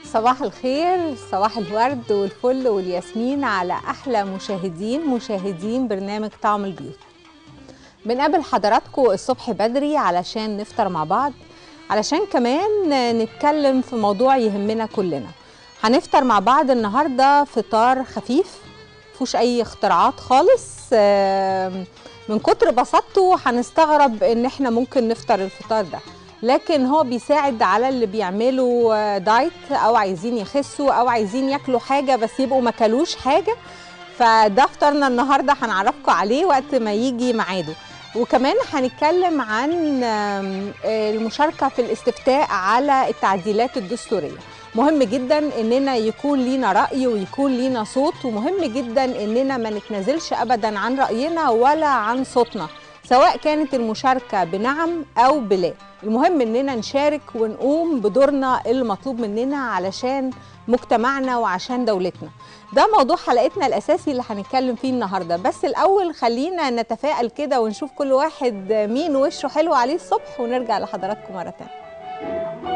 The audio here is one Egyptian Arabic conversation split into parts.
صباح الخير صباح الورد والفل والياسمين على احلى مشاهدين مشاهدين برنامج طعم البيوت بنقابل حضراتكم الصبح بدري علشان نفطر مع بعض علشان كمان نتكلم في موضوع يهمنا كلنا هنفطر مع بعض النهارده فطار خفيف مفيهوش اي اختراعات خالص آم، من كتر بساطته هنستغرب ان احنا ممكن نفطر الفطار ده لكن هو بيساعد على اللي بيعملوا آه، دايت او عايزين يخسوا او عايزين ياكلوا حاجه بس يبقوا ما كلوش حاجه فده فطارنا النهارده هنعرفكم عليه وقت ما يجي ميعاده وكمان هنتكلم عن آم، آه، المشاركه في الاستفتاء على التعديلات الدستوريه مهم جدا اننا يكون لينا راي ويكون لينا صوت ومهم جدا اننا ما نتنازلش ابدا عن راينا ولا عن صوتنا سواء كانت المشاركه بنعم او بلا المهم اننا نشارك ونقوم بدورنا المطلوب مننا علشان مجتمعنا وعشان دولتنا ده موضوع حلقتنا الاساسي اللي هنتكلم فيه النهارده بس الاول خلينا نتفائل كده ونشوف كل واحد مين وشه حلو عليه الصبح ونرجع لحضراتكم مره تانية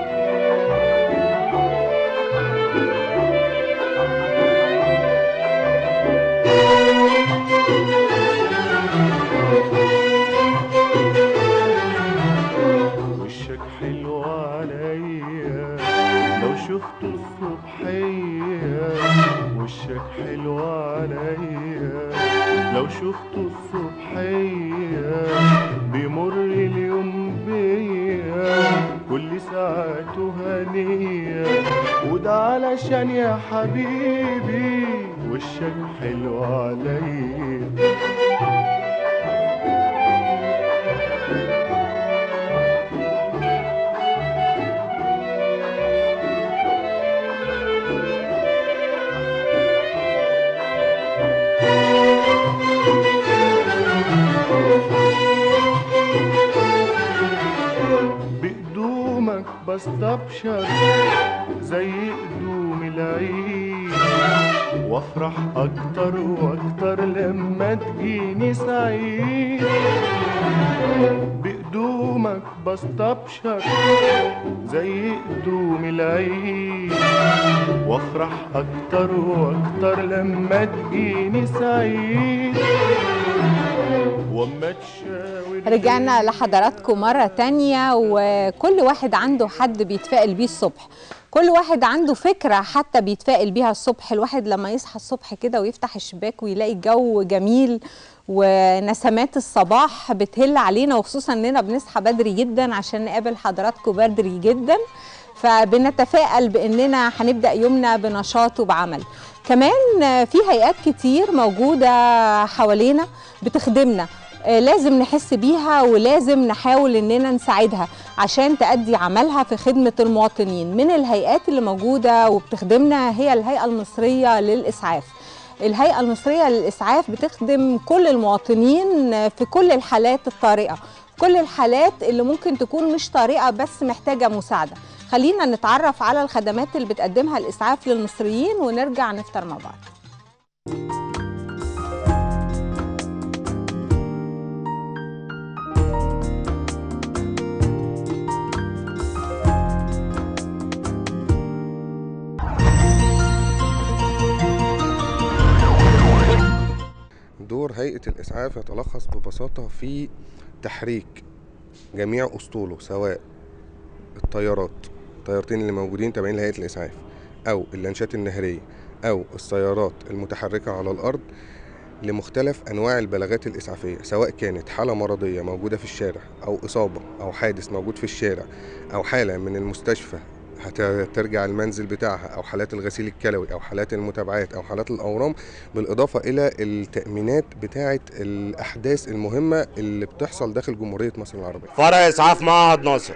وشك حلو عليا لو شفت الصبحية وشك حلو عليا لو شفت الصبحية بيمر اليوم بيا كل ساعته هنية وده علشان يا حبيبي وشك حلو عليا بقدومك بستبشر زي قدوم العيد وافرح اكتر واكتر لما تجيني سعيد بقدومك بستبشر زي قدوم العيد وافرح اكتر واكتر لما تجيني سعيد واما تشاور رجعنا لحضراتكم مرة تانية وكل واحد عنده حد بيتفائل بيه الصبح كل واحد عنده فكرة حتى بيتفائل بيها الصبح الواحد لما يصحى الصبح كده ويفتح الشباك ويلاقي الجو جميل ونسمات الصباح بتهل علينا وخصوصا اننا بنصحى بدري جدا عشان نقابل حضراتكم بدري جدا فبنتفائل باننا هنبدا يومنا بنشاط وبعمل كمان في هيئات كتير موجوده حوالينا بتخدمنا آه، لازم نحس بيها ولازم نحاول اننا نساعدها عشان تأدي عملها في خدمة المواطنين من الهيئات اللي موجودة وبتخدمنا هي الهيئة المصرية للإسعاف الهيئة المصرية للإسعاف بتخدم كل المواطنين في كل الحالات الطارئة كل الحالات اللي ممكن تكون مش طارئة بس محتاجة مساعدة خلينا نتعرف على الخدمات اللي بتقدمها الإسعاف للمصريين ونرجع نفطر مع بعض دور هيئة الإسعاف يتلخص ببساطة في تحريك جميع أسطوله سواء الطيارات الطيارتين اللي موجودين تابعين لهيئة الإسعاف أو اللانشات النهرية أو السيارات المتحركة على الأرض لمختلف أنواع البلاغات الإسعافية سواء كانت حالة مرضية موجودة في الشارع أو إصابة أو حادث موجود في الشارع أو حالة من المستشفى هترجع المنزل بتاعها او حالات الغسيل الكلوي او حالات المتابعات او حالات الاورام بالاضافه الى التامينات بتاعه الاحداث المهمه اللي بتحصل داخل جمهوريه مصر العربيه فرع اسعاف معهد ناصر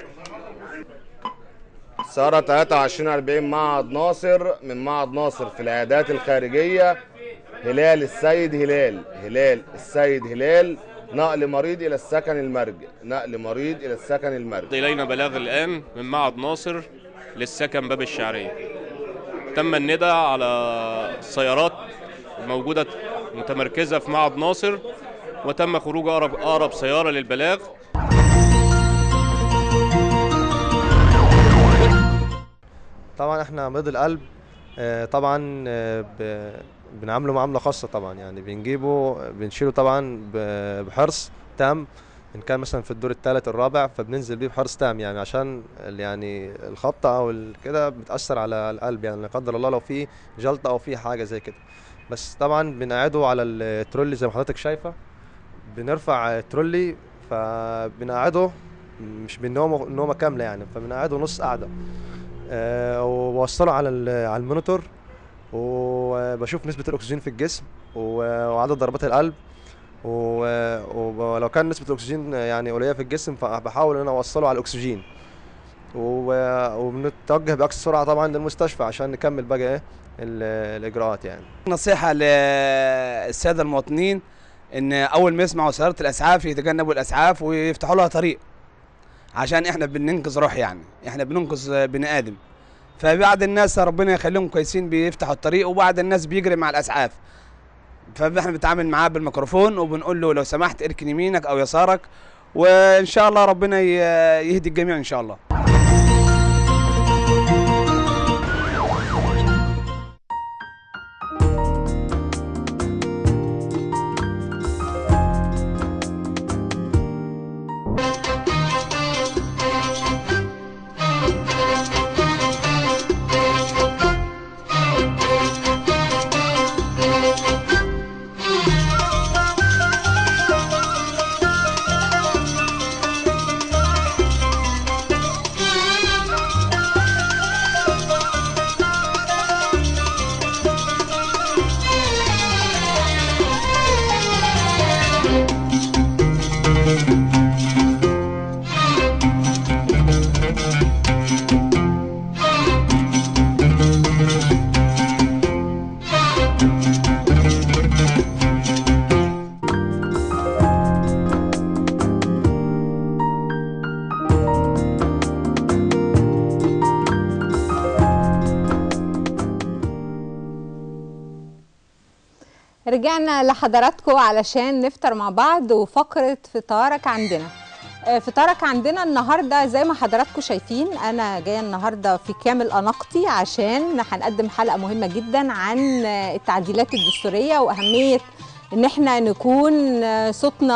سارة 2340 معهد ناصر من معهد ناصر في العيادات الخارجية هلال السيد هلال هلال السيد هلال نقل مريض إلى السكن المرجع نقل مريض إلى السكن المرجع إلينا بلاغ الآن من معهد ناصر للسكن باب الشعرية تم الندى على السيارات الموجودة متمركزة في معهد ناصر وتم خروج أقرب أقرب سيارة للبلاغ طبعا احنا مريض القلب آه، طبعا آه، ب- بنعامله معامله خاصه طبعا يعني بنجيبه بنشيله طبعا ب- بحرص تام ان كان مثلا في الدور الثالث الرابع فبننزل بيه بحرص تام يعني عشان ال- يعني الخبطه او ال- كده بتاثر على القلب يعني لا قدر الله لو في جلطه او في حاجه زي كده بس طبعا بنقعده على الترولي زي ما حضرتك شايفه بنرفع الترولي فبنقعده مش بالنومه نومه كامله يعني فبنقعده نص قعده آه، وبوصله على ال- على المونيتور وبشوف نسبة الأكسجين في الجسم و- وعدد ضربات القلب و- ولو كان نسبة الأكسجين يعني قليلة في الجسم فبحاول إن أنا أوصله على الأكسجين و- وبنتوجه بأقصى سرعة طبعا للمستشفى عشان نكمل بقى إيه ال- الإجراءات يعني نصيحة للسادة المواطنين إن أول ما يسمعوا سيارة الإسعاف يتجنبوا الإسعاف ويفتحوا لها طريق عشان إحنا بننقذ روح يعني إحنا بننقذ بني آدم فبعض الناس ربنا يخليهم كويسين بيفتحوا الطريق وبعض الناس بيجري مع الإسعاف فاحنا بنتعامل معاه بالميكروفون وبنقول له لو سمحت اركن يمينك أو يسارك وإن شاء الله ربنا ي- يهدي الجميع إن شاء الله رجعنا لحضراتكم علشان نفطر مع بعض وفقرة فطارك عندنا آه، فطارك عندنا النهارده زي ما حضراتكم شايفين انا جايه النهارده في كامل اناقتي عشان هنقدم حلقه مهمه جدا عن آه، التعديلات الدستوريه واهميه ان احنا نكون آه،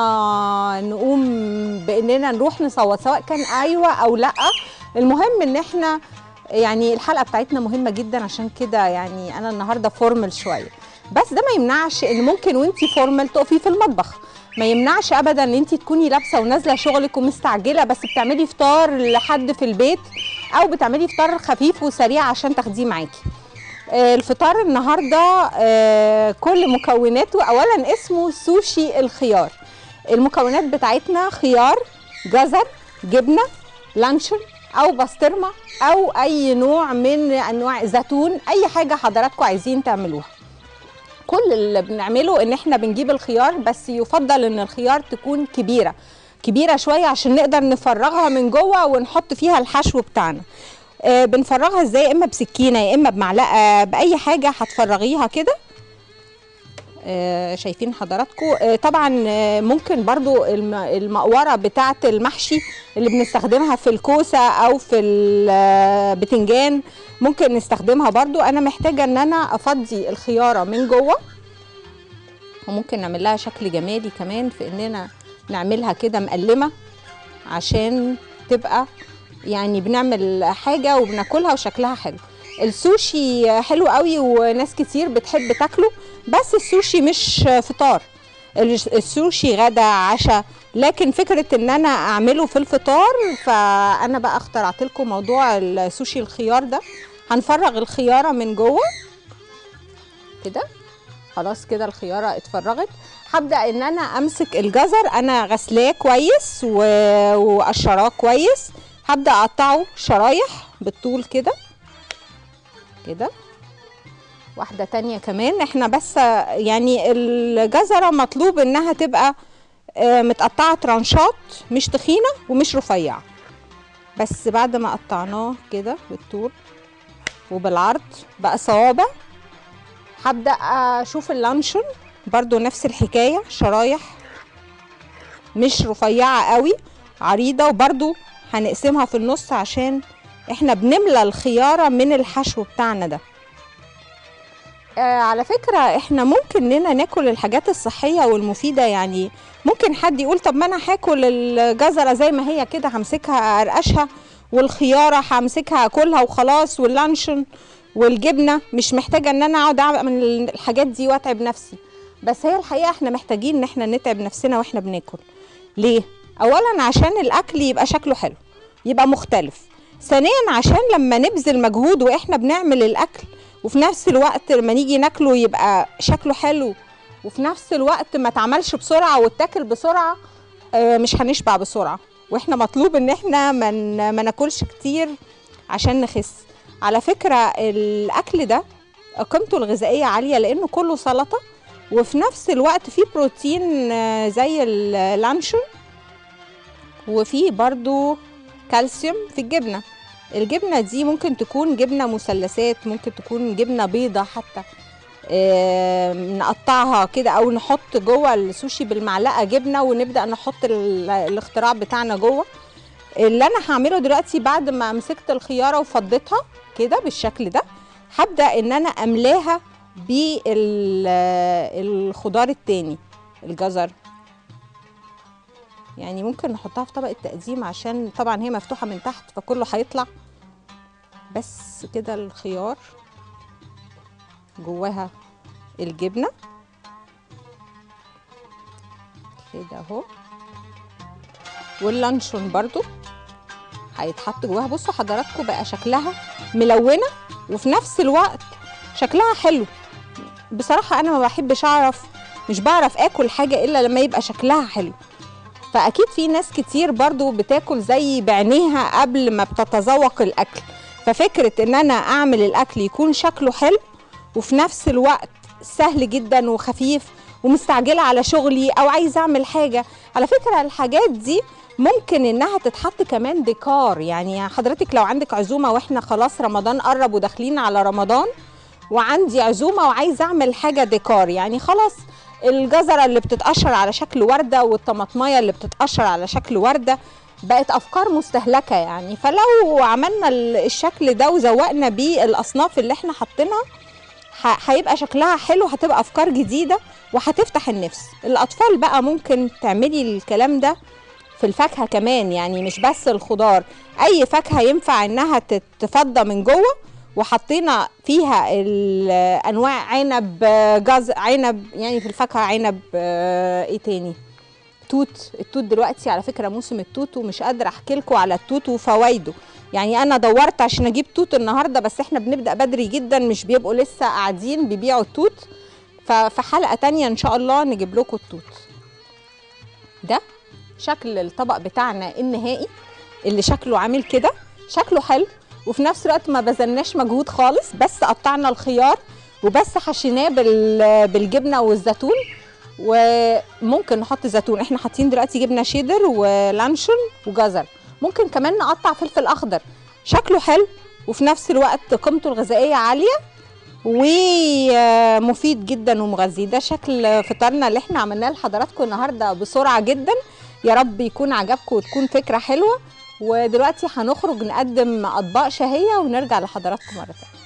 صوتنا نقوم باننا نروح نصوت سواء كان ايوه او لا المهم ان احنا يعني الحلقه بتاعتنا مهمه جدا عشان كده يعني انا النهارده فورمال شويه بس ده ما يمنعش ان ممكن وانتي فورمال تقفي في المطبخ ما يمنعش ابدا ان انت تكوني لابسه ونازله شغلك ومستعجله بس بتعملي فطار لحد في البيت او بتعملي فطار خفيف وسريع عشان تاخديه معاكي آه، الفطار النهارده آه، كل مكوناته اولا اسمه سوشي الخيار المكونات بتاعتنا خيار جزر جبنه لانشون او بسطرمه او اي نوع من انواع زيتون اي حاجه حضراتكم عايزين تعملوها كل اللي بنعمله ان احنا بنجيب الخيار بس يفضل ان الخيار تكون كبيره كبيره شويه عشان نقدر نفرغها من جوه ونحط فيها الحشو بتاعنا آه بنفرغها ازاي يا اما بسكينه يا اما بمعلقه باي حاجه هتفرغيها كده آه شايفين حضراتكم آه طبعا آه ممكن برضو الم- المقوره بتاعه المحشي اللي بنستخدمها في الكوسه او في البتنجان ممكن نستخدمها برضو انا محتاجه ان انا افضي الخياره من جوه وممكن نعمل لها شكل جمالي كمان في اننا نعملها كده مقلمه عشان تبقى يعني بنعمل حاجه وبناكلها وشكلها حلو السوشي حلو قوي وناس كتير بتحب تاكله بس السوشي مش فطار الس- السوشي غدا عشاء لكن فكره ان انا اعمله في الفطار فانا بقى اخترعت لكم موضوع السوشي الخيار ده هنفرغ الخياره من جوه كده خلاص كده الخياره اتفرغت هبدا ان انا امسك الجزر انا غسلاه كويس و- وقشراه كويس هبدا اقطعه شرايح بالطول كده كده واحده تانية كمان احنا بس يعني الجزره مطلوب انها تبقى آه، متقطعه ترانشات مش تخينه ومش رفيعه بس بعد ما قطعناه كده بالطول وبالعرض بقى صوابع هبدا اشوف اللانشون برضو نفس الحكايه شرايح مش رفيعه قوي عريضه وبرضو هنقسمها في النص عشان احنا بنملى الخياره من الحشو بتاعنا ده آه على فكره احنا ممكن اننا ناكل الحاجات الصحيه والمفيده يعني ممكن حد يقول طب ما انا هاكل الجزره زي ما هي كده همسكها ارقشها والخياره همسكها اكلها وخلاص واللانشون والجبنه مش محتاجه ان انا اقعد اعمل الحاجات دي واتعب نفسي بس هي الحقيقه احنا محتاجين ان احنا نتعب نفسنا واحنا بناكل ليه اولا عشان الاكل يبقى شكله حلو يبقى مختلف ثانيا عشان لما نبذل مجهود واحنا بنعمل الاكل وفي نفس الوقت لما نيجي ناكله يبقى شكله حلو وفي نفس الوقت ما تعملش بسرعه واتاكل بسرعه آه، مش هنشبع بسرعه واحنا مطلوب ان احنا ما ن- ما ناكلش كتير عشان نخس على فكره الاكل ده قيمته الغذائيه عاليه لانه كله سلطه وفي نفس الوقت فيه بروتين آه، زي اللانشون وفيه برضو كالسيوم في الجبنه الجبنه دي ممكن تكون جبنه مثلثات ممكن تكون جبنه بيضه حتى آه، نقطعها كده او نحط جوه السوشي بالمعلقه جبنه ونبدا نحط ال- الاختراع بتاعنا جوه اللي انا هعمله دلوقتي بعد ما مسكت الخياره وفضيتها كده بالشكل ده هبدا ان انا املاها بالخضار التاني الجزر يعني ممكن نحطها في طبق التقديم عشان طبعا هي مفتوحه من تحت فكله هيطلع بس كده الخيار جواها الجبنه كده اهو واللانشون برضو هيتحط جواها بصوا حضراتكم بقى شكلها ملونه وفي نفس الوقت شكلها حلو بصراحه انا ما بحبش اعرف مش بعرف اكل حاجه الا لما يبقى شكلها حلو فاكيد في ناس كتير برضو بتاكل زي بعينيها قبل ما بتتذوق الاكل ففكره ان انا اعمل الاكل يكون شكله حلو وفي نفس الوقت سهل جدا وخفيف ومستعجله على شغلي او عايزه اعمل حاجه على فكره الحاجات دي ممكن انها تتحط كمان ديكار يعني حضرتك لو عندك عزومه واحنا خلاص رمضان قرب وداخلين على رمضان وعندي عزومه وعايزه اعمل حاجه ديكار يعني خلاص الجزره اللي بتتقشر على شكل ورده والطماطميه اللي بتتقشر على شكل ورده بقت افكار مستهلكه يعني فلو عملنا ال- الشكل ده وزوقنا بيه الاصناف اللي احنا حاطينها ه- هيبقى شكلها حلو هتبقى افكار جديده وهتفتح النفس الاطفال بقى ممكن تعملي الكلام ده في الفاكهه كمان يعني مش بس الخضار اي فاكهه ينفع انها تتفضى من جوه وحطينا فيها ال- انواع عنب آه، جز عنب يعني في الفاكهه عنب آه، ايه تاني توت التوت دلوقتي على فكره موسم التوت ومش قادره احكي لكم على التوت وفوائده يعني انا دورت عشان اجيب توت النهارده بس احنا بنبدا بدري جدا مش بيبقوا لسه قاعدين بيبيعوا التوت ففي حلقه تانية ان شاء الله نجيب لكم التوت ده شكل الطبق بتاعنا النهائي اللي شكله عامل كده شكله حلو وفي نفس الوقت ما بذلناش مجهود خالص بس قطعنا الخيار وبس حشيناه بال- بالجبنه والزيتون وممكن نحط زيتون احنا حاطين دلوقتي جبنه شيدر ولانشون وجزر ممكن كمان نقطع فلفل اخضر شكله حلو وفي نفس الوقت قيمته الغذائيه عاليه ومفيد جدا ومغذي ده شكل فطارنا اللي احنا عملناه لحضراتكم النهارده بسرعه جدا يا رب يكون عجبكم وتكون فكره حلوه ودلوقتي هنخرج نقدم اطباق شهيه ونرجع لحضراتكم مره تانية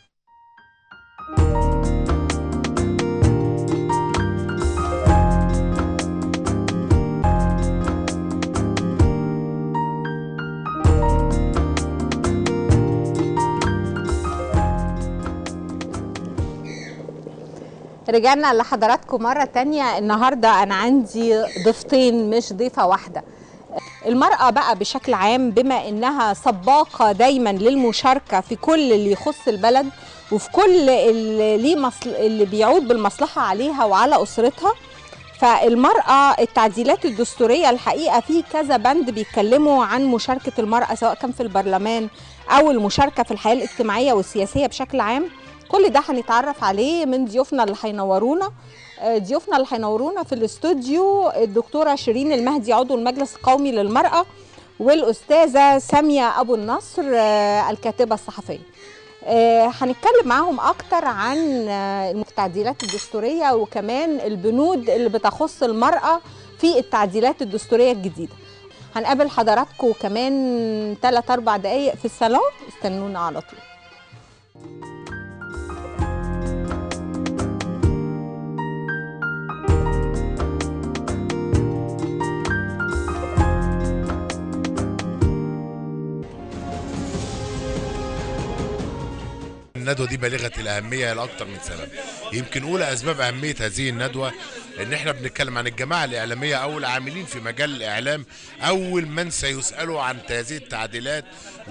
رجعنا لحضراتكم مرة تانية النهاردة أنا عندي ضيفتين مش ضيفة واحدة المرأة بقى بشكل عام بما إنها سباقة دايما للمشاركة في كل اللي يخص البلد وفي كل اللي, ليه مصل... اللي بيعود بالمصلحة عليها وعلى أسرتها فالمرأة التعديلات الدستورية الحقيقة في كذا بند بيتكلموا عن مشاركة المرأة سواء كان في البرلمان أو المشاركة في الحياة الاجتماعية والسياسية بشكل عام كل ده هنتعرف عليه من ضيوفنا اللي هينورونا آه، ضيوفنا اللي هينورونا في الاستوديو الدكتورة شيرين المهدي عضو المجلس القومي للمرأة والأستاذة سامية أبو النصر آه، الكاتبة الصحفية آه، هنتكلم معاهم أكتر عن آه، التعديلات الدستورية وكمان البنود اللي بتخص المرأة في التعديلات الدستورية الجديدة هنقابل حضراتكم كمان 3 4 دقايق في الصالون استنونا على طول الندوة دي بالغة الأهمية لأكثر من سبب يمكن أولى أسباب أهمية هذه الندوة إن إحنا بنتكلم عن الجماعة الإعلامية أو العاملين في مجال الإعلام أول من سيسألوا عن هذه التعديلات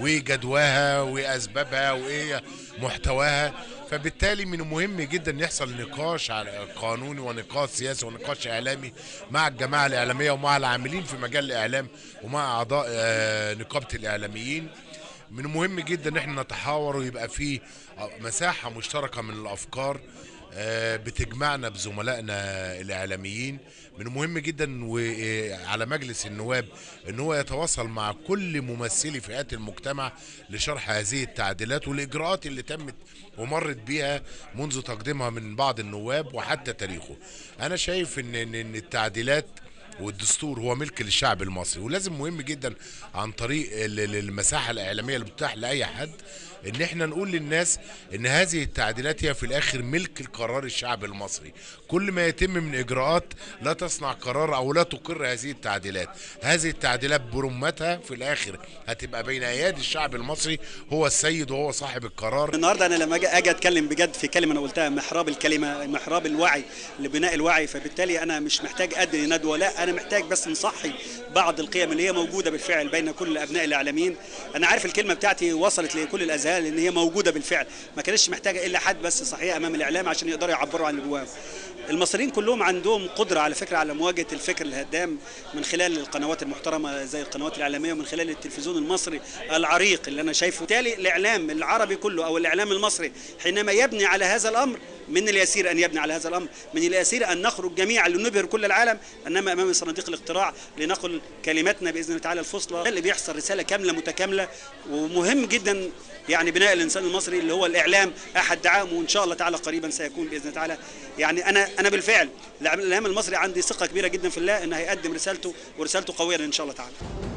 وجدواها وأسبابها وإيه محتواها فبالتالي من المهم جدا يحصل نقاش على قانوني ونقاش سياسي ونقاش اعلامي مع الجماعه الاعلاميه ومع العاملين في مجال الاعلام ومع اعضاء آه، نقابه الاعلاميين من المهم جدا ان احنا نتحاور ويبقى في مساحه مشتركه من الافكار آه، بتجمعنا بزملائنا الاعلاميين من المهم جدا وعلى مجلس النواب ان هو يتواصل مع كل ممثلي فئات المجتمع لشرح هذه التعديلات والاجراءات اللي تمت ومرت بيها منذ تقديمها من بعض النواب وحتى تاريخه انا شايف ان ان إن التعديلات والدستور هو ملك للشعب المصري ولازم مهم جدا عن طريق ال- ال- المساحه الاعلاميه اللي بتتاح لاي حد ان احنا نقول للناس ان هذه التعديلات هي في الاخر ملك القرار الشعب المصري كل ما يتم من اجراءات لا تصنع قرار او لا تقر هذه التعديلات هذه التعديلات برمتها في الاخر هتبقى بين ايادي الشعب المصري هو السيد وهو صاحب القرار النهارده انا لما اجي أجي اتكلم بجد في كلمه انا قلتها محراب الكلمه محراب الوعي لبناء الوعي فبالتالي انا مش محتاج ادي ندوه لا انا محتاج بس نصحي بعض القيم اللي هي موجوده بالفعل بين كل ابناء الاعلاميين انا عارف الكلمه بتاعتي وصلت لكل الاذهان لان هي موجوده بالفعل ما كانتش محتاجه الا حد بس صحيح امام الاعلام عشان يقدروا يعبروا عن اللي جواهم المصريين كلهم عندهم قدرة على فكرة على مواجهة الفكر الهدام من خلال القنوات المحترمة زي القنوات الإعلامية ومن خلال التلفزيون المصري العريق اللي أنا شايفه بالتالي الإعلام العربي كله أو الإعلام المصري حينما يبني على هذا الأمر من اليسير أن يبني على هذا الأمر من اليسير أن نخرج جميعا لنبهر كل العالم أنما أمام صناديق الاقتراع لنقل كلماتنا بإذن الله تعالى الفصلى اللي بيحصل رسالة كاملة متكاملة ومهم جدا يعني بناء الانسان المصري اللي هو الاعلام احد دعامه وان شاء الله تعالى قريبا سيكون باذن الله تعالى يعني انا انا بالفعل الاعلام المصري عندي ثقه كبيره جدا في الله انه هيقدم رسالته ورسالته قويه ان شاء الله تعالى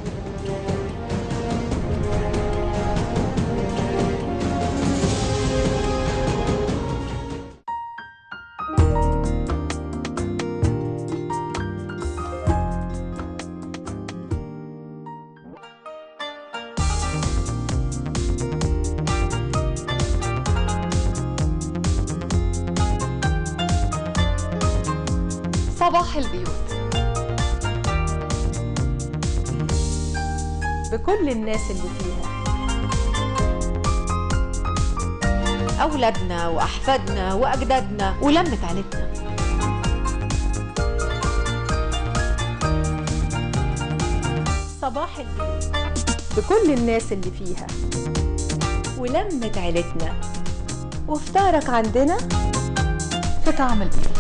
صباح البيوت بكل الناس اللي فيها أولادنا وأحفادنا وأجدادنا ولمة عيلتنا صباح البيوت بكل الناس اللي فيها ولمة عيلتنا وفطارك عندنا في طعم البيوت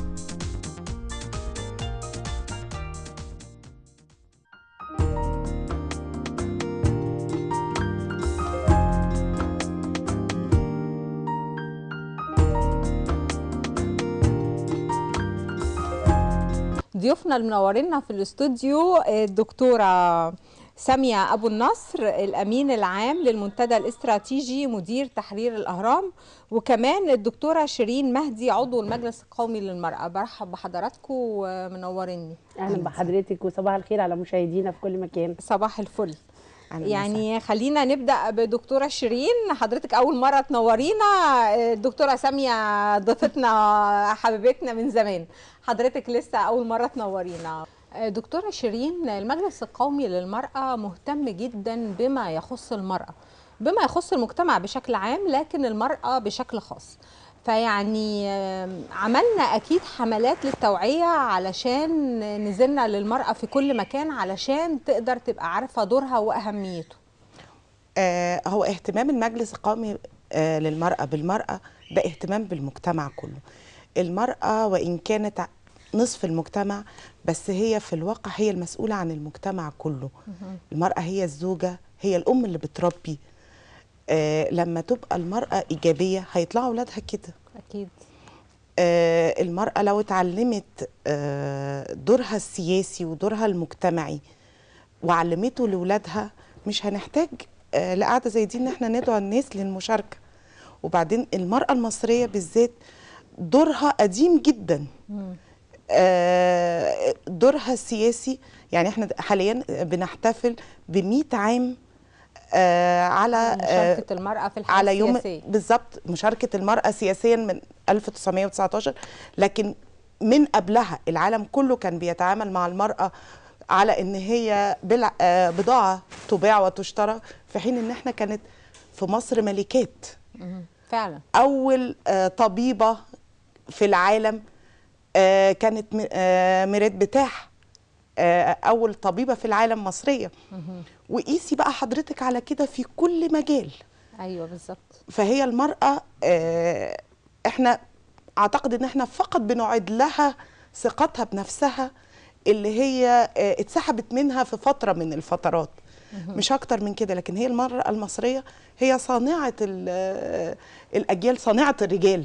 ضيوفنا المنورينا في الاستوديو الدكتوره سامية أبو النصر الأمين العام للمنتدى الاستراتيجي مدير تحرير الأهرام وكمان الدكتورة شيرين مهدي عضو المجلس القومي للمرأة برحب بحضراتكم ومنوريني اهلا بحضرتك وصباح الخير على مشاهدينا في كل مكان صباح الفل أهلاً يعني خلينا نبدا بدكتوره شيرين حضرتك اول مره تنورينا الدكتوره ساميه ضيفتنا حبيبتنا من زمان حضرتك لسه اول مره تنورينا دكتوره شيرين المجلس القومي للمراه مهتم جدا بما يخص المراه بما يخص المجتمع بشكل عام لكن المراه بشكل خاص فيعني آم، عملنا اكيد حملات للتوعيه علشان نزلنا للمراه في كل مكان علشان تقدر تبقى عارفه دورها واهميته آه هو اهتمام المجلس القومي آه للمرأة بالمرأة ده اهتمام بالمجتمع كله المرأة وإن كانت ع- نصف المجتمع بس هي في الواقع هي المسؤولة عن المجتمع كله المرأة هي الزوجة هي الأم اللي بتربي آه لما تبقى المرأة إيجابية هيطلعوا أولادها كده اكيد آه المرأة لو اتعلمت آه دورها السياسي ودورها المجتمعي وعلمته لاولادها مش هنحتاج آه، لقعده زي دي ان احنا ندعو الناس للمشاركه وبعدين المراه المصريه بالذات دورها قديم جدا آه، دورها السياسي يعني احنا حاليا بنحتفل ب 100 عام آه، على آه، مشاركة المرأة في الحياة على يوم السياسية. بالظبط مشاركة المرأة سياسيا من 1919 لكن من قبلها العالم كله كان بيتعامل مع المرأة على ان هي بلع آه، بضاعة تباع وتشترى في حين ان احنا كانت في مصر ملكات مهم. فعلا اول آه، طبيبة في العالم آه، كانت م- آه، ميريت بتاح آه، اول طبيبة في العالم مصرية مهم. وقيسي بقى حضرتك على كده في كل مجال ايوه بالظبط فهي المرأة آه، احنا اعتقد ان احنا فقط بنعيد لها ثقتها بنفسها اللي هي آه، اتسحبت منها في فترة من الفترات مهم. مش اكتر من كده لكن هي المرأة المصرية هي صانعة ال- آه، الاجيال صانعة الرجال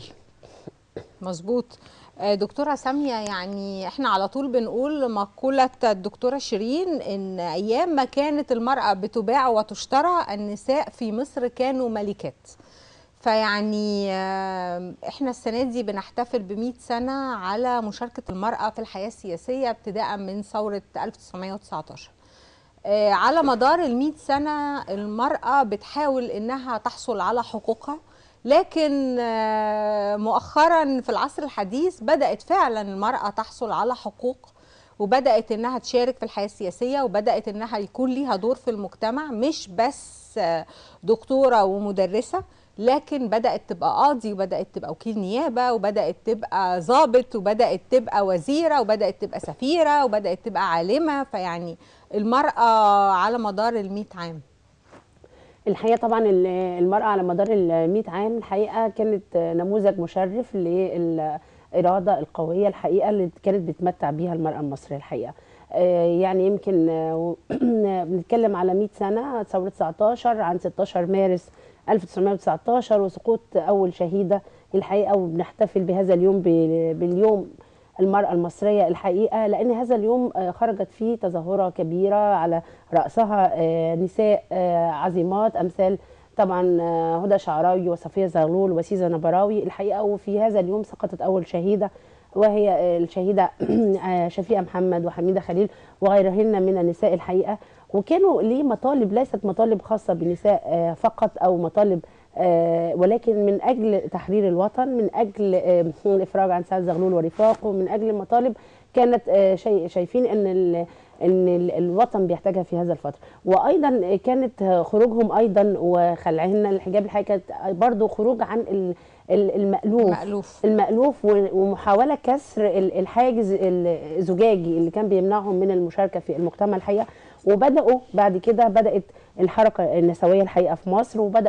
مظبوط آه، دكتورة سامية يعني احنا على طول بنقول مقولة الدكتورة شيرين ان ايام ما كانت المرأة بتباع وتشترى النساء في مصر كانوا ملكات فيعني آه، احنا السنة دي بنحتفل ب سنة على مشاركة المرأة في الحياة السياسية ابتداء من ثورة 1919 آه، على مدار المئة سنة المرأة بتحاول إنها تحصل على حقوقها لكن آه، مؤخرا في العصر الحديث بدأت فعلا المرأة تحصل على حقوق وبدأت إنها تشارك في الحياة السياسية وبدأت إنها يكون ليها دور في المجتمع مش بس آه، دكتورة ومدرسة لكن بدأت تبقى قاضي وبدأت تبقى وكيل نيابة وبدأت تبقى ضابط وبدأت تبقى وزيرة وبدأت تبقى سفيرة وبدأت تبقى عالمة فيعني المرأة على مدار المئة عام الحقيقه طبعا ال- المراه على مدار ال 100 عام الحقيقه كانت نموذج مشرف للاراده القويه الحقيقه اللي كانت بتمتع بيها المراه المصريه الحقيقه آه، يعني يمكن آه، بنتكلم على 100 سنه ثوره 19 عن 16 مارس 1919 وسقوط اول شهيده الحقيقه وبنحتفل بهذا اليوم ب- باليوم المرأة المصرية الحقيقة لأن هذا اليوم آه، خرجت فيه تظاهرة كبيرة على رأسها آه، نساء آه، عظيمات أمثال طبعا آه، هدى شعراوي وصفية زغلول وسيزة نبراوي الحقيقة وفي هذا اليوم سقطت أول شهيدة وهي آه، الشهيدة آه، شفيقة محمد وحميدة خليل وغيرهن من النساء الحقيقة وكانوا ليه مطالب ليست مطالب خاصة بنساء آه، فقط أو مطالب آه، ولكن من اجل تحرير الوطن من اجل آه، الافراج عن سعد زغلول ورفاقه من اجل مطالب كانت آه، شيء شايفين ان ال- ان ال- الوطن بيحتاجها في هذا الفتره وايضا كانت آه، خروجهم ايضا وخلعهن الحجاب الحقيقه كانت برضو خروج عن ال- ال- المألوف مألوف. المألوف و- ومحاولة كسر ال- الحاجز الزجاجي اللي كان بيمنعهم من المشاركة في المجتمع الحقيقة وبدأوا بعد كده بدأت الحركة النسوية الحقيقة في مصر وبدأ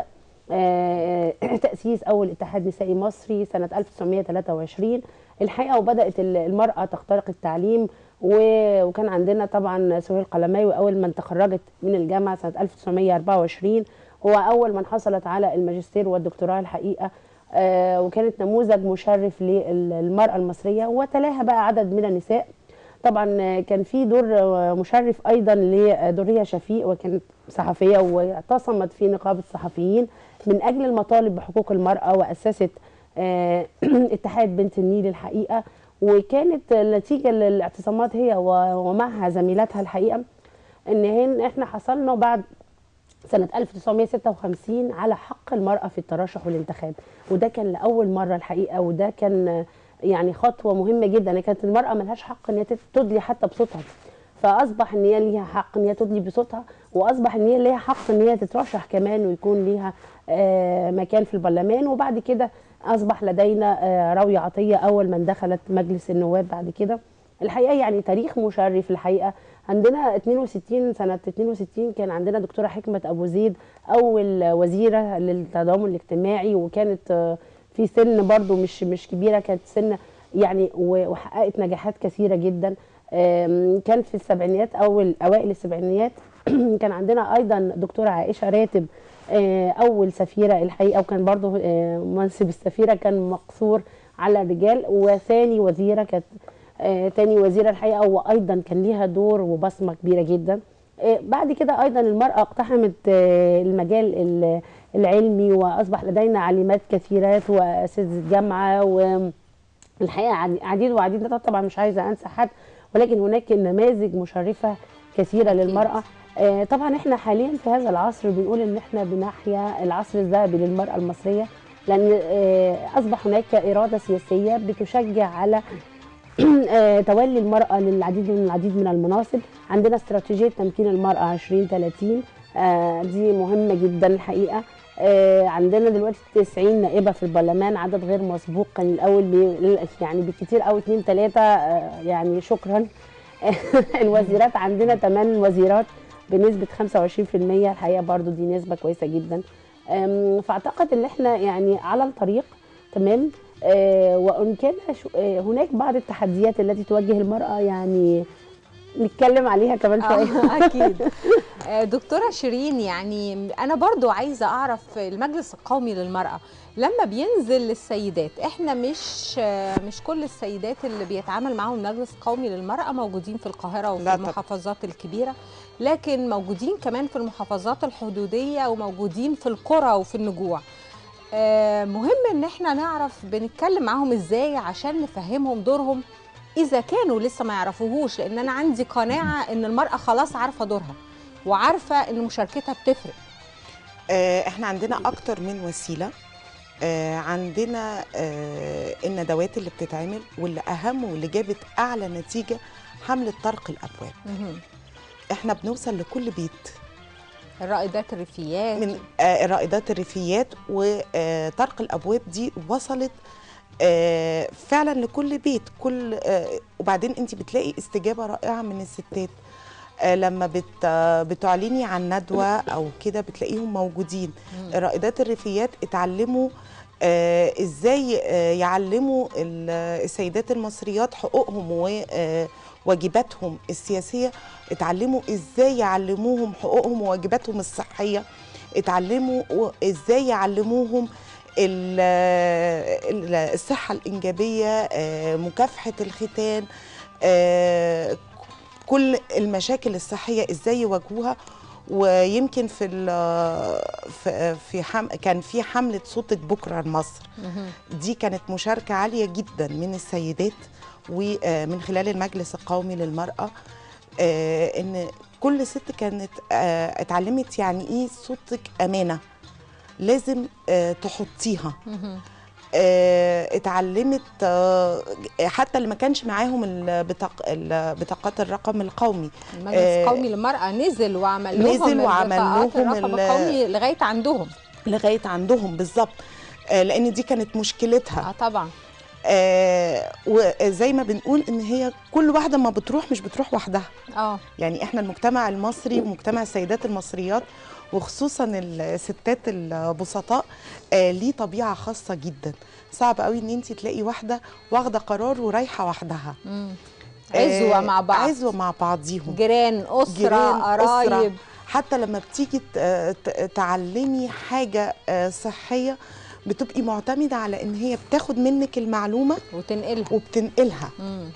آه، تأسيس أول اتحاد نسائي مصري سنة 1923 الحقيقة وبدأت ال- المرأة تخترق التعليم و- وكان عندنا طبعا سهيل قلماوي أول من تخرجت من الجامعة سنة 1924 هو أول من حصلت على الماجستير والدكتوراه الحقيقة آه، وكانت نموذج مشرف للمرأة المصرية وتلاها بقى عدد من النساء طبعا آه، كان في دور آه، مشرف ايضا لدوريه شفيق وكانت صحفيه واعتصمت في نقابه الصحفيين من اجل المطالب بحقوق المراه واسست آه، اتحاد بنت النيل الحقيقه وكانت النتيجه للاعتصامات هي و- ومعها زميلاتها الحقيقه ان هن احنا حصلنا بعد سنة 1956 على حق المرأة في الترشح والانتخاب وده كان لأول مرة الحقيقة وده كان يعني خطوة مهمة جدا كانت المرأة ملهاش حق ان هي تدلي حتى بصوتها فأصبح ان هي ليها حق ان هي تدلي بصوتها وأصبح ان هي ليها حق ان هي تترشح كمان ويكون ليها آه، مكان في البرلمان وبعد كده أصبح لدينا آه، راوية عطية أول من دخلت مجلس النواب بعد كده الحقيقه يعني تاريخ مشرف الحقيقه عندنا 62 سنه 62 كان عندنا دكتوره حكمه ابو زيد اول وزيره للتضامن الاجتماعي وكانت آه، في سن برضو مش مش كبيره كانت سن يعني و- وحققت نجاحات كثيره جدا آم، كان في السبعينيات اول اوائل السبعينيات كان عندنا ايضا دكتوره عائشه راتب آه، اول سفيره الحقيقه وكان برضو آه، منصب السفيره كان مقصور على الرجال وثاني وزيره كانت آه، تاني وزيره الحقيقه وايضا كان ليها دور وبصمه كبيره جدا آه، بعد كده ايضا المراه اقتحمت آه، المجال ال- العلمي واصبح لدينا عالمات كثيرات واساتذه جامعه والحقيقه عدي- عديد وعديد ده طبعا مش عايزه انسى حد ولكن هناك نماذج مشرفه كثيره للمراه آه، طبعا احنا حاليا في هذا العصر بنقول ان احنا بنحيا العصر الذهبي للمراه المصريه لان آه، اصبح هناك اراده سياسيه بتشجع على آه، تولي المرأة للعديد من العديد من المناصب عندنا استراتيجية تمكين المرأة 2030 آه، دي مهمة جدا الحقيقة آه، عندنا دلوقتي 90 نائبة في البرلمان عدد غير مسبوق كان الأول بي يعني بالكتير قوي 2 3 يعني شكرا الوزيرات عندنا 8 وزيرات بنسبة 25% الحقيقة برضو دي نسبة كويسة جدا آم، فأعتقد إن احنا يعني على الطريق تمام آه، وان كان شو- آه، هناك بعض التحديات التي تواجه المراه يعني نتكلم عليها كمان شويه آه، اكيد آه، دكتوره شيرين يعني انا برضو عايزه اعرف المجلس القومي للمراه لما بينزل للسيدات احنا مش آه، مش كل السيدات اللي بيتعامل معاهم المجلس القومي للمراه موجودين في القاهره وفي لا طبعا. المحافظات الكبيره لكن موجودين كمان في المحافظات الحدوديه وموجودين في القرى وفي النجوع آه، مهم ان احنا نعرف بنتكلم معاهم ازاي عشان نفهمهم دورهم اذا كانوا لسه ما يعرفوهوش لان انا عندي قناعه ان المراه خلاص عارفه دورها وعارفه ان مشاركتها بتفرق آه، احنا عندنا اكتر من وسيله آه، عندنا آه، الندوات اللي بتتعمل واللي اهم واللي جابت اعلى نتيجه حمله طرق الابواب مهم. احنا بنوصل لكل بيت الرائدات الريفيات من آه، رائدات الريفيات وطرق الابواب دي وصلت آه، فعلا لكل بيت كل آه، وبعدين انت بتلاقي استجابه رائعه من الستات آه، لما بت آه، بتعلني عن ندوه او كده بتلاقيهم موجودين رائدات الريفيات اتعلموا آه، ازاي آه، يعلموا ال- السيدات المصريات حقوقهم وواجباتهم السياسيه اتعلموا ازاي يعلموهم حقوقهم وواجباتهم الصحيه اتعلموا و- ازاي يعلموهم ال- ال- الصحه الانجابيه آه، مكافحه الختان آه، كل المشاكل الصحيه ازاي يواجهوها ويمكن في ال- في في حم كان في حمله صوتك بكره لمصر دي كانت مشاركه عاليه جدا من السيدات ومن خلال المجلس القومي للمراه آه، ان كل ست كانت آه، اتعلمت يعني ايه صوتك امانه لازم آه، تحطيها آه، اتعلمت آه، حتى اللي ما كانش معاهم البطاق البطاقات الرقم القومي المجلس آه، القومي للمراه نزل وعمل لهم نزل وعمل البطاقات لهم الرقم ال- القومي لغايه عندهم لغايه عندهم بالظبط آه، لان دي كانت مشكلتها اه طبعا آه وزي ما بنقول ان هي كل واحده ما بتروح مش بتروح وحدها اه يعني احنا المجتمع المصري ومجتمع السيدات المصريات وخصوصا الستات البسطاء آه ليه طبيعه خاصه جدا صعب قوي ان انت تلاقي واحده واخده قرار ورايحه وحدها مم. عزوه مع بعض عزوه مع بعضيهم جيران اسره جيران، قرايب أسرة. حتى لما بتيجي ت- ت- تعلمي حاجه آه، صحيه بتبقي معتمده على ان هي بتاخد منك المعلومه وتنقلها وبتنقلها مم.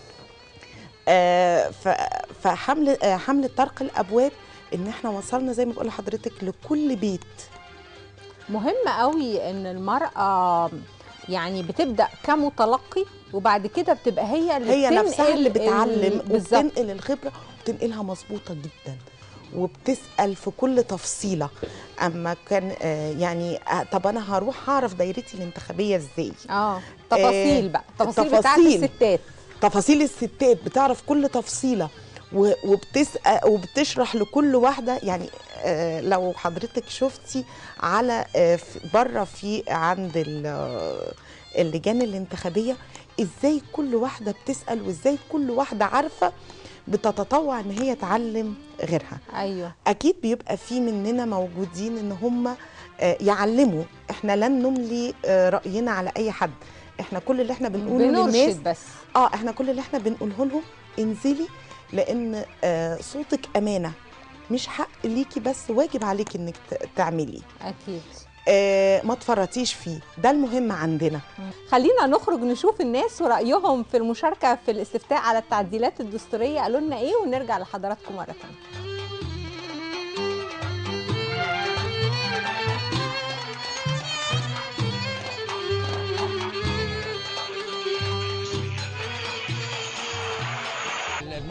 آه، ف- فحمل آه، حمله طرق الابواب ان احنا وصلنا زي ما بقول لحضرتك لكل بيت مهم قوي ان المراه يعني بتبدا كمتلقي وبعد كده بتبقى هي اللي هي نفسها اللي بتنقل بتعلم ال- بالظبط وبتنقل الخبره وبتنقلها مظبوطه جدا وبتسال في كل تفصيله اما كان آه، يعني آه، طب انا هروح اعرف دايرتي الانتخابيه ازاي اه تفاصيل آه، بقى تفاصيل بتاعت تفاصيل. الستات تفاصيل الستات بتعرف كل تفصيله و- وبتسأل وبتشرح لكل واحده يعني آه، لو حضرتك شفتي على آه، في- بره في عند ال- آه، اللجان الانتخابيه ازاي كل واحده بتسال وازاي كل واحده عارفه بتتطوع ان هي تعلم غيرها ايوه اكيد بيبقى في مننا موجودين ان هم يعلموا احنا لن نملي آه، راينا على اي حد احنا كل اللي احنا بنقوله للناس بنرشد بس اه احنا كل اللي احنا بنقوله لهم انزلي لان آه صوتك امانه مش حق ليكي بس واجب عليكي انك ت- تعملي اكيد آه ما تفرطيش فيه ده المهم عندنا خلينا نخرج نشوف الناس ورأيهم في المشاركة في الاستفتاء على التعديلات الدستورية قالوا لنا ايه ونرجع لحضراتكم مرة تانية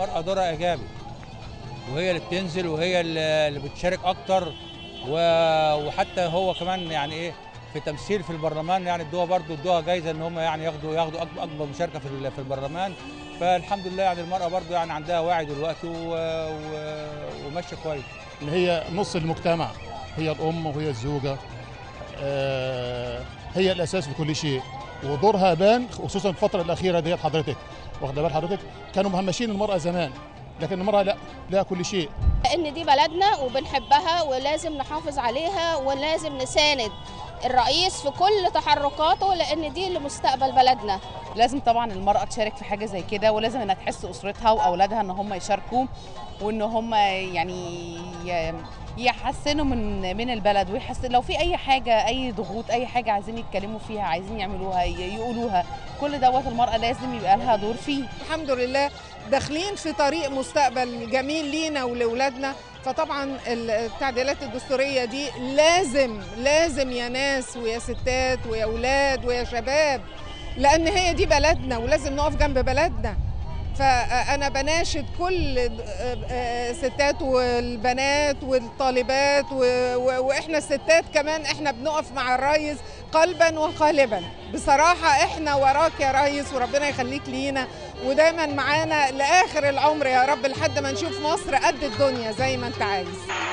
المرأة دورها إيجابي وهي اللي بتنزل وهي اللي اللي بتشارك أكتر و- وحتى هو كمان يعني إيه في تمثيل في البرلمان يعني ادوها برضه ادوها جايزه ان هم يعني ياخدوا ياخدوا أكبر, اكبر مشاركه في ال- في البرلمان فالحمد لله يعني المراه برضه يعني عندها وعي دلوقتي و- و- وماشيه كويس اللي هي نص المجتمع هي الأم وهي الزوجة آه، هي الأساس في كل شيء ودورها بان خصوصا الفترة الأخيرة ديت حضرتك واخدة بال حضرتك كانوا مهمشين المرأة زمان لكن المرأة لا لها كل شيء ان دي بلدنا وبنحبها ولازم نحافظ عليها ولازم نساند الرئيس في كل تحركاته لان دي لمستقبل بلدنا لازم طبعا المرأة تشارك في حاجة زي كده ولازم انها تحس أسرتها وأولادها ان هم يشاركوا وان هم يعني ي- يحسنوا من من البلد ويحسن لو في اي حاجة اي ضغوط اي حاجة عايزين يتكلموا فيها عايزين يعملوها ي- يقولوها كل دوت المرأة لازم يبقى لها دور فيه الحمد لله داخلين في طريق مستقبل جميل لينا ولأولادنا فطبعا التعديلات الدستورية دي لازم لازم يا ناس ويا ستات ويا أولاد ويا شباب لأن هي دي بلدنا ولازم نقف جنب بلدنا فأنا بناشد كل ستات والبنات والطالبات و- و- وإحنا الستات كمان إحنا بنقف مع الريس قلبا وقالبا بصراحة إحنا وراك يا ريس وربنا يخليك لينا ودايما معانا لآخر العمر يا رب لحد ما نشوف مصر قد الدنيا زي ما أنت عايز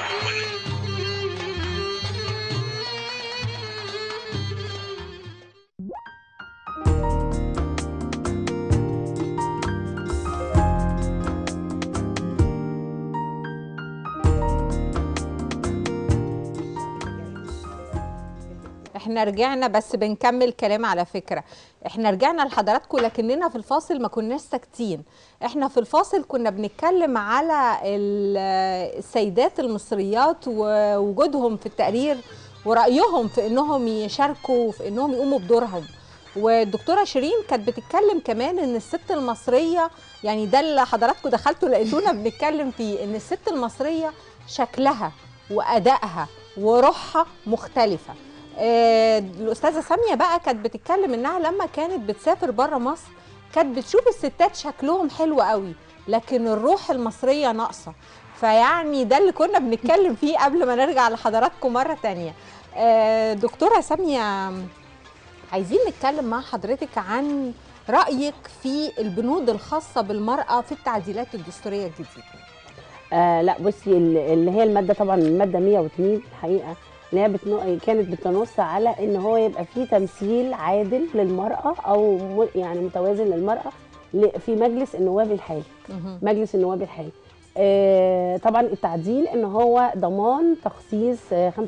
احنا رجعنا بس بنكمل كلام على فكرة احنا رجعنا لحضراتكم لكننا في الفاصل ما كناش ساكتين احنا في الفاصل كنا بنتكلم على ال- السيدات المصريات ووجودهم في التقرير ورأيهم في انهم يشاركوا في انهم يقوموا بدورهم والدكتوره شيرين كانت بتتكلم كمان ان الست المصريه يعني ده اللي حضراتكم دخلتوا لقيتونا بنتكلم فيه ان الست المصريه شكلها وادائها وروحها مختلفه آه، الاستاذه ساميه بقى كانت بتتكلم انها لما كانت بتسافر بره مصر كانت بتشوف الستات شكلهم حلو قوي لكن الروح المصريه ناقصه فيعني ده اللي كنا بنتكلم فيه قبل ما نرجع لحضراتكم مره تانية آه، دكتوره ساميه عايزين نتكلم مع حضرتك عن رايك في البنود الخاصه بالمراه في التعديلات الدستوريه الجديده آه لا بصي ال- اللي هي الماده طبعا الماده 102 الحقيقه اللي هي بتنو... كانت بتنص على ان هو يبقى فيه تمثيل عادل للمراه او م... يعني متوازن للمراه ل- في مجلس النواب الحالي مجلس النواب الحالي آه طبعا التعديل ان هو ضمان تخصيص آه 25%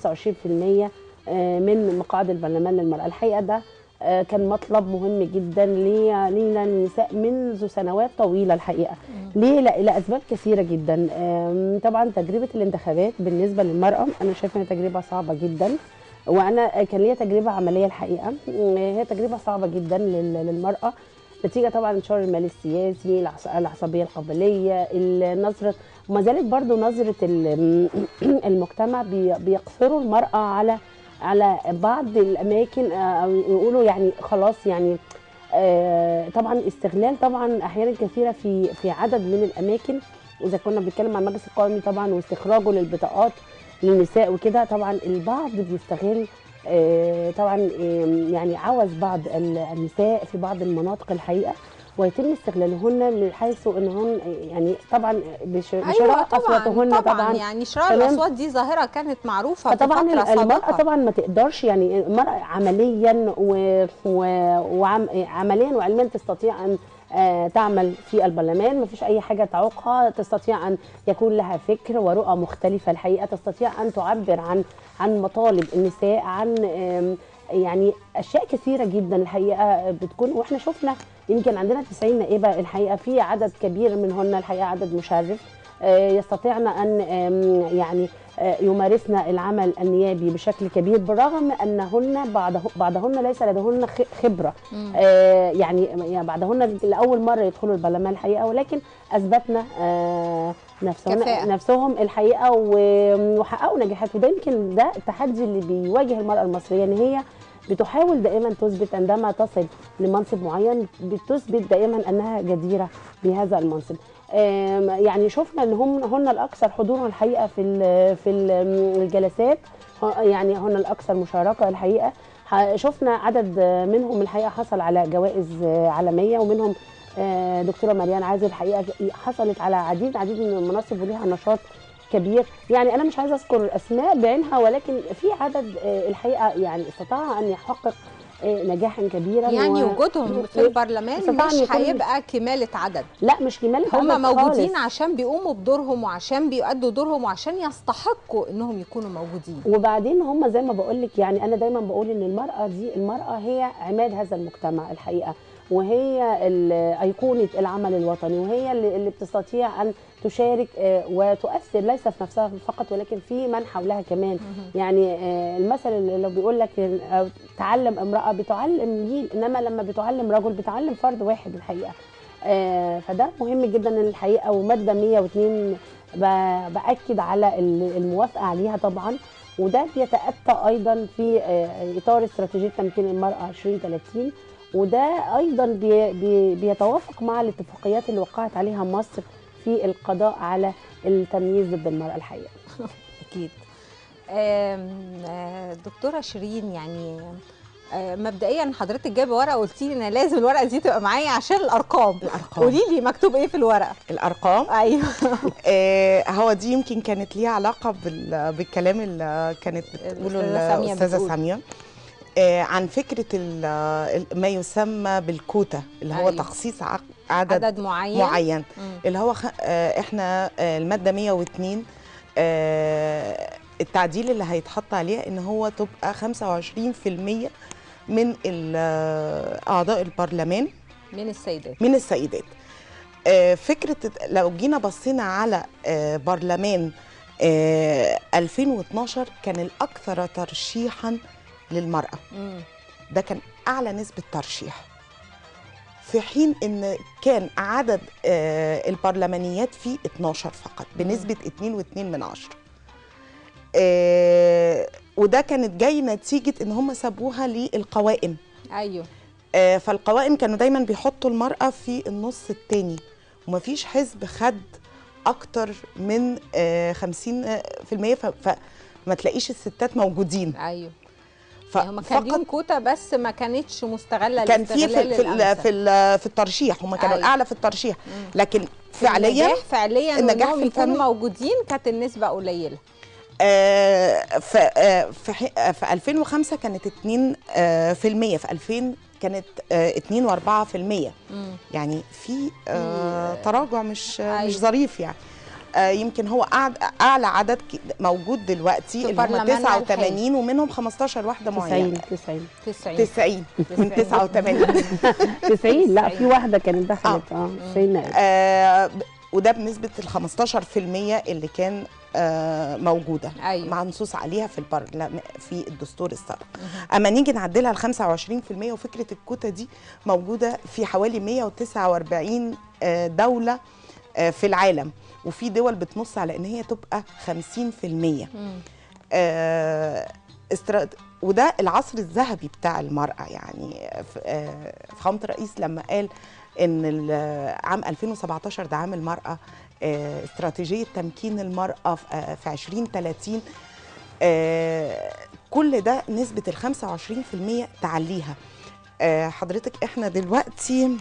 آه من مقاعد البرلمان للمراه الحقيقه ده آه كان مطلب مهم جدا لي- لينا النساء منذ سنوات طويله الحقيقه ليه لا لاسباب كثيره جدا آم، طبعا تجربه الانتخابات بالنسبه للمراه انا شايفه انها تجربه صعبه جدا وانا كان ليا تجربه عمليه الحقيقه آم، هي تجربه صعبه جدا لل- للمراه نتيجه طبعا انتشار المال السياسي العص- العصبيه القبليه النظره وما زالت برضو نظره ال- المجتمع بي- بيقصروا المراه على على بعض الاماكن آه، او يقولوا يعني خلاص يعني آه، طبعا استغلال طبعا احيانا كثيره في في عدد من الاماكن اذا كنا بنتكلم عن المجلس القومي طبعا واستخراجه للبطاقات للنساء وكده طبعا البعض بيستغل آه، طبعا آم، يعني عوز بعض ال- النساء في بعض المناطق الحقيقه ويتم استغلالهن من حيث انهن يعني طبعا بش- بشراء ايوه طبعا اصواتهن طبعا, طبعا يعني شراء تمام؟ الاصوات دي ظاهره كانت معروفه فطبعا في فتره المرأة سابقه طبعا ما تقدرش يعني المرأة عمليا و... و... وعم... عمليا وعلميا تستطيع أن آه، تعمل في البرلمان ما فيش أي حاجة تعوقها تستطيع أن يكون لها فكر ورؤى مختلفة الحقيقة تستطيع أن تعبر عن عن مطالب النساء عن آم، يعني أشياء كثيرة جدا الحقيقة بتكون وإحنا شفنا يمكن عندنا 90 نائبة الحقيقة في عدد كبير منهن الحقيقة عدد مشرف آه، يستطيعن ان آم، يعني آه، يمارسن العمل النيابي بشكل كبير بالرغم انهن بعضه بعضهن ليس لديهن خ- خبره مم. آه، يعني يعني بعضهن لاول مره يدخلوا البرلمان الحقيقه ولكن اثبتنا آه، نفسهن كفاءة. نفسهم الحقيقه و- وحققوا نجاحات وده يمكن ده التحدي اللي بيواجه المراه المصريه ان هي بتحاول دائما تثبت عندما تصل لمنصب معين بتثبت دائما انها جديره بهذا المنصب آم، يعني شفنا ان هم هن الاكثر حضورا الحقيقه في ال- في ال- الجلسات ه- يعني هن الاكثر مشاركه الحقيقه ح- شفنا عدد منهم الحقيقه حصل على جوائز عالميه ومنهم آه، دكتوره مريان عازل الحقيقه حصلت على عديد عديد من المناصب وليها نشاط كبير يعني انا مش عايزه اذكر اسماء بعينها ولكن في عدد آه، الحقيقه يعني استطاع ان يحقق آه، نجاحا كبيرا يعني و- وجودهم في البرلمان استطاع أن مش يكون- هيبقى كمالة عدد لا مش كمالة هم عدد موجودين خالص. عشان بيقوموا بدورهم وعشان بيؤدوا دورهم وعشان يستحقوا انهم يكونوا موجودين وبعدين هم زي ما بقول لك يعني انا دايما بقول ان المراه دي المراه هي عماد هذا المجتمع الحقيقه وهي ال- ايقونه العمل الوطني وهي اللي اللي بتستطيع ان تشارك آه، وتؤثر ليس في نفسها فقط ولكن في من حولها كمان يعني آه، المثل اللي لو بيقول لك آه، تعلم امراه بتعلم جيل انما لما بتعلم رجل بتعلم فرد واحد الحقيقه آه، فده مهم جدا الحقيقه وماده 102 ب- باكد على ال- الموافقه عليها طبعا وده بيتاتى ايضا في آه، اطار استراتيجيه تمكين المراه 2030 وده ايضا بي بي بيتوافق مع الاتفاقيات اللي وقعت عليها مصر في القضاء على التمييز ضد المراه الحقيقه اكيد آم، آه، دكتوره شيرين يعني آه، مبدئيا حضرتك جايبه ورقه قلتي لي ان لازم الورقه دي تبقى معايا عشان الارقام الارقام قولي لي مكتوب ايه في الورقه الارقام ايوه آه هو دي يمكن كانت ليها علاقه بال- بالكلام اللي كانت بتقوله الأستاذة سامية الاستاذه بتقول. ساميه آه عن فكره ال- ال- ما يسمى بالكوتا اللي هو أيوة. تخصيص ع- عدد, عدد معين. معين مم. اللي هو خ... آه احنا آه الماده 102 آه التعديل اللي هيتحط عليها ان هو تبقى 25% من ال- آه، اعضاء البرلمان من السيدات من السيدات آه، فكرة لو جينا بصينا على آه، برلمان آه، 2012 كان الأكثر ترشيحا للمرأة مم. ده كان أعلى نسبة ترشيح في حين ان كان عدد آه، البرلمانيات فيه 12 فقط بنسبه 2.2 من عشرة آه، وده كانت جاي نتيجه ان هم سابوها للقوائم ايوه آه، فالقوائم كانوا دايما بيحطوا المرأة في النص التاني ومفيش حزب خد أكتر من آه، 50 آه، في المية ف- فما تلاقيش الستات موجودين ايوه ف- يعني هم كان ليهم كوتا بس ما كانتش مستغله كان في في الاستغلال في, ال- الأمثل. في, ال- في الترشيح هم كانوا أيوة. الأعلى في الترشيح لكن فعليا النجاح فعليا النجاح وإنهم في يكونوا الفن موجودين كانت النسبه قليله آه، ف- آه، في حي- آه، في 2005 كانت 2 آه، في المية في 2000 كانت 2 و4 في المية مم. يعني في آه، تراجع مش أيوة. مش ظريف يعني آه، يمكن هو أعد- اعلى عدد ك- موجود دلوقتي في اللي هم برلماننا 89 ومنهم 15 واحده 90 معينه 90 90 90 من 89 90 لا في واحده كانت دخلت اه 90 نائب. آه، ب- وده بنسبه ال 15% اللي كان آه، موجوده أيوة. مع نصوص عليها في البرلمان في الدستور السابق اما نيجي نعدلها ل 25% وفكره الكوتا دي موجوده في حوالي 149 آه، دوله آه، في العالم وفي دول بتنص على ان هي تبقى 50% آه، استرا... وده العصر الذهبي بتاع المرأة يعني ف- آه، فخامة الرئيس لما قال ان ال- عام 2017 ده عام المرأة آه، استراتيجية تمكين المرأة في آه، في 2030 آه، كل ده نسبة ال 25% تعليها آه، حضرتك احنا دلوقتي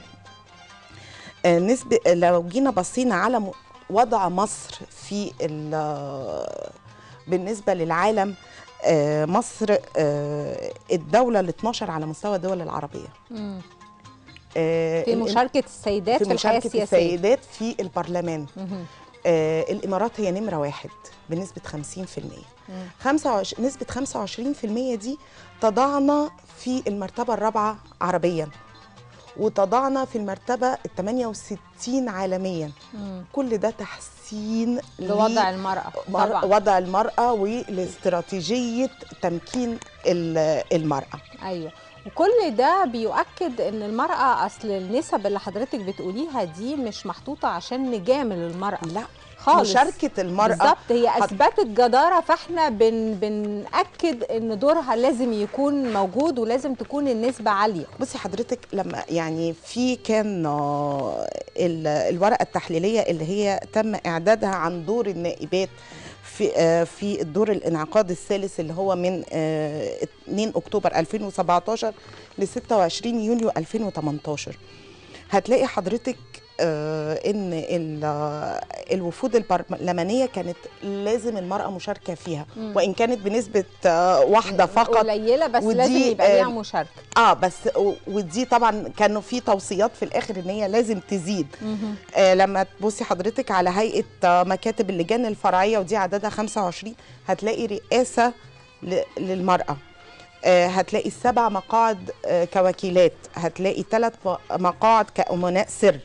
آه، نسبة لو جينا بصينا على م- وضع مصر في ال- بالنسبة للعالم آه، مصر آه، الدولة ال 12 على مستوى الدول العربية مم. آه، في الإم- مشاركه السيدات في في, الحياه مشاركة السياسيه السيدات في البرلمان مهم. آه الإمارات هي نمرة واحد بنسبة 50% مم. 25 نسبة 25% دي تضعنا في المرتبة الرابعة عربيا وتضعنا في المرتبة ال 68 عالميا مم. كل ده تحسين لوضع المرأة مر- طبعا وضع المرأة ولاستراتيجية تمكين ال- المرأة ايوه وكل ده بيؤكد ان المرأة اصل النسب اللي حضرتك بتقوليها دي مش محطوطة عشان نجامل المرأة لا خالص مشاركه المراه بالظبط هي هت- اثبتت جداره فاحنا بن بناكد ان دورها لازم يكون موجود ولازم تكون النسبه عاليه بصي حضرتك لما يعني في كان آه، ال- الورقه التحليليه اللي هي تم اعدادها عن دور النائبات في آه، في الدور الانعقاد الثالث اللي هو من آه، 2 اكتوبر 2017 ل 26 يونيو 2018 هتلاقي حضرتك آه، ان ال- آه، الوفود البرلمانيه كانت لازم المراه مشاركه فيها مم. وان كانت بنسبه آه، واحده فقط قليله بس ودي، لازم يبقى ليها آه، مشاركه اه بس و- ودي طبعا كانوا في توصيات في الاخر ان هي لازم تزيد مهم. آه لما تبصي حضرتك على هيئه آه، مكاتب اللجان الفرعيه ودي عددها 25 هتلاقي رئاسه ل- للمراه آه هتلاقي سبع مقاعد آه كوكيلات هتلاقي ثلاث مقاعد كأمناء سر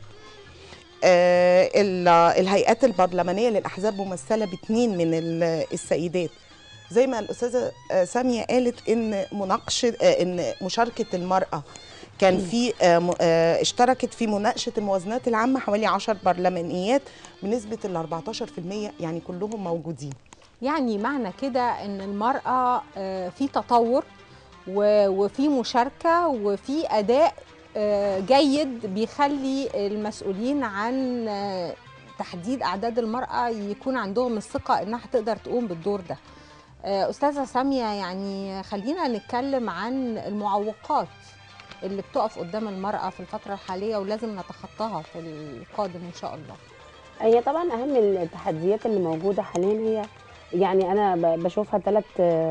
آه ال- الهيئات البرلمانيه للاحزاب ممثله باثنين من ال- السيدات زي ما الاستاذه آه، ساميه قالت ان مناقشه آه، ان مشاركه المراه كان في آه، م- آه، اشتركت في مناقشه الموازنات العامه حوالي 10 برلمانيات بنسبه ال 14% يعني كلهم موجودين يعني معنى كده ان المرأة آه، في تطور و- وفي مشاركة وفي أداء آه، جيد بيخلي المسؤولين عن آه، تحديد أعداد المرأة يكون عندهم الثقة إنها تقدر تقوم بالدور ده آه، أستاذة سامية يعني خلينا نتكلم عن المعوقات اللي بتقف قدام المرأة في الفترة الحالية ولازم نتخطاها في القادم إن شاء الله هي طبعا اهم التحديات اللي موجوده حاليا هي يعني انا ب- بشوفها ثلاث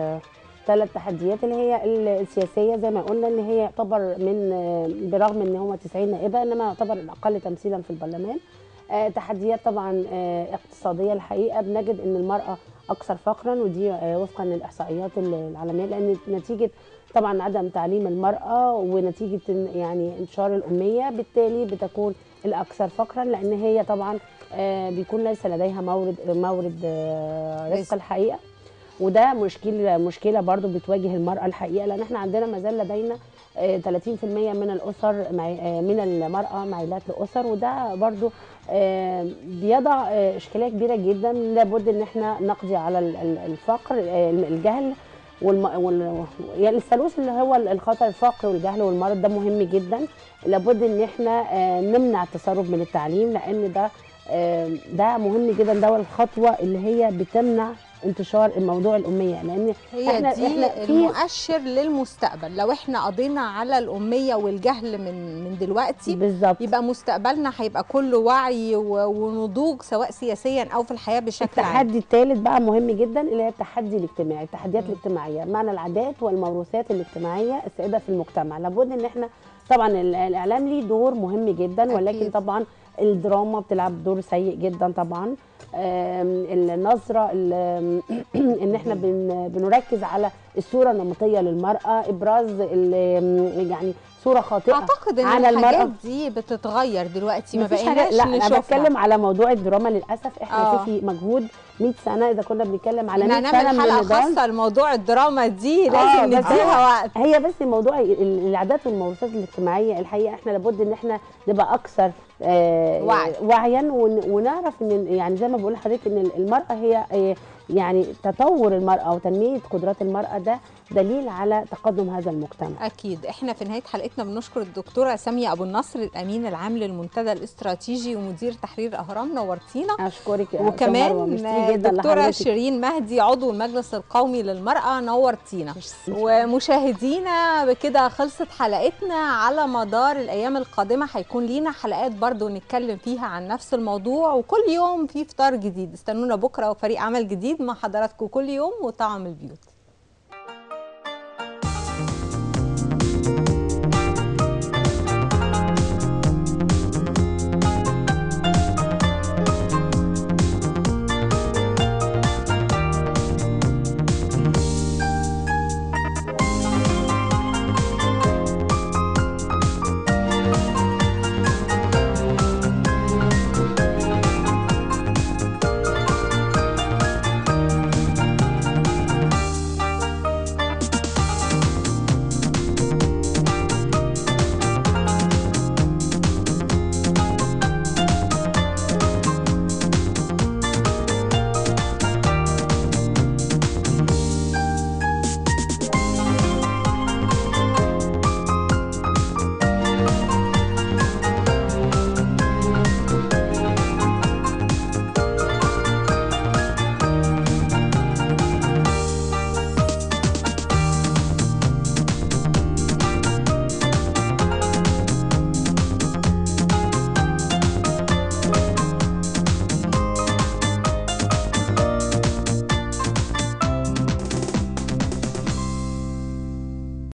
ثلاث تحديات اللي هي السياسيه زي ما قلنا اللي هي يعتبر من برغم ان هم 90 نائبه انما يعتبر الاقل تمثيلا في البرلمان آه، تحديات طبعا آه، اقتصاديه الحقيقه بنجد ان المراه اكثر فقرا ودي آه، وفقا للاحصائيات العالميه لان نتيجه طبعا عدم تعليم المراه ونتيجه إن- يعني انتشار الاميه بالتالي بتكون الاكثر فقرا لان هي طبعا آه، بيكون ليس لديها مورد مورد آه، رزق رزق. الحقيقه وده مشكله مشكله برضو بتواجه المراه الحقيقه لان احنا عندنا ما زال لدينا آه، 30% من الاسر مع- آه، من المراه معيلات لاسر وده برضو آه، بيضع آه، اشكاليه كبيره جدا لابد ان احنا نقضي على ال- ال- الفقر آه، الجهل والم... وال... يعني الثالوث اللي هو الخطر الفقر والجهل والمرض ده مهم جدا لابد ان احنا آه، نمنع التسرب من التعليم لان ده آه، ده مهم جدا ده هو الخطوه اللي هي بتمنع انتشار الموضوع الاميه لان هي احنا دي احنا في المؤشر للمستقبل لو احنا قضينا على الأمية والجهل من من دلوقتي بالظبط يبقى مستقبلنا هيبقى كله وعي و- ونضوج سواء سياسيا أو في الحياة بشكل عام التحدي الثالث بقى مهم جدا اللي هي التحدي الاجتماعي التحديات الاجتماعيه معنى العادات والموروثات الاجتماعيه السائده في المجتمع لابد ان احنا طبعا ال- الاعلام ليه دور مهم جدا ولكن أكيد. طبعا الدراما بتلعب دور سيء جدا طبعا آم، النظره ال- ان احنا بن- بنركز على الصوره النمطيه للمراه ابراز ال- يعني صوره خاطئه أعتقد إن على الحاجات المراه دي بتتغير دلوقتي ما مفيش حاجة- بقيناش لا انا نشوفها بتكلم على موضوع الدراما للاسف احنا آه. شوفي مجهود 100 سنه اذا كنا بنتكلم على احنا 100 سنه هنعمل من حلقة النضال خاصة لموضوع الدراما دي آه، لازم بس نديها هو- وقت هي بس الموضوع ال- العادات والموروثات الاجتماعيه الحقيقه احنا لابد ان احنا نبقى اكثر آه، وعي. وعيا ون- ونعرف ان يعني زي ما بقول لحضرتك ان المراه هي آه، يعني تطور المراه وتنميه قدرات المراه ده دليل على تقدم هذا المجتمع أكيد إحنا في نهاية حلقتنا بنشكر الدكتورة سامية أبو النصر الأمين العام للمنتدى الاستراتيجي ومدير تحرير أهرام نورتينا اشكرك يا أستاذ مروة، وكمان ميرسي جدا دكتورة لحضرتك. شيرين مهدي عضو المجلس القومي للمرأة نورتينا ومشاهدينا بكده خلصت حلقتنا على مدار الأيام القادمة هيكون لينا حلقات برضو نتكلم فيها عن نفس الموضوع وكل يوم في فطار جديد استنونا بكرة وفريق عمل جديد مع حضراتكم كل يوم وطعم البيوت